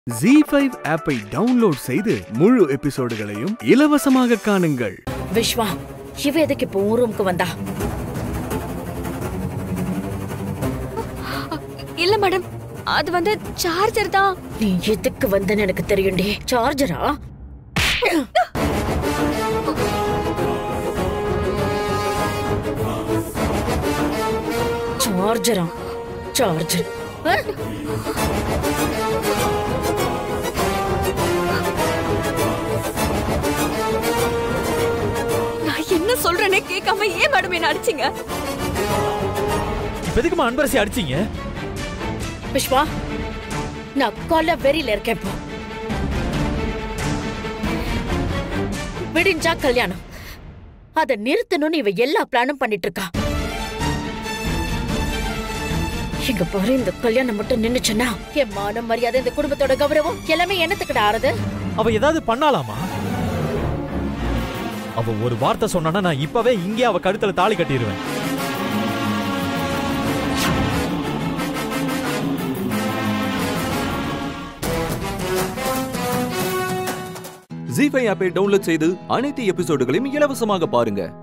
G five ஆப்பை download செய்து முழு எபிசோடுகளையும் இலவசமாக காணுங்கள் விஸ்வா இவ எதுக்கு இப்போ உன் ரூமுக்கு வந்தா இல்ல மேடம் அது வந்து சார்ஜர் தான் நீ எதுக்கு வந்தன்னு எனக்கு தெரியும்டி சார்ஜரா சார்ஜரா சார்ஜர் ஆ? நான் என்ன சொல்றேனே கேட்காம ஏன் மேடம் என்ன அடிச்சீங்க இப்ப எதுக்குமா அன்பரசி அடிச்சீங்க விஸ்வா நான் கொல்ல வெறியில இருக்கேன் இப்போ விடிஞ்சா கல்யாணம் அத நிறுத்தணும்னு இவ எல்லா பிளானும் பண்ணிட்டு இருக்கா இங்க பாரு இந்த கல்யாணம் மட்டும் நின்னுச்சுன்னா என் மானம் மரியாதை இந்த குடும்பத்தோட கௌரவம் எல்லாமே என்னத்துக்கிட்ட ஆறுது அவ ஏதாவது பண்ணாலாமா அவ ஒரு வார்த்தை சொன்னானா நான் இப்பவே இங்கே அவ கழுத்துல தாலி கட்டிடுவேன் ஜி ஃபைவ் ஆப்பை டவுன்லோட் செய்து அனைத்து எபிசோடுகளையும் இலவசமாக பாருங்க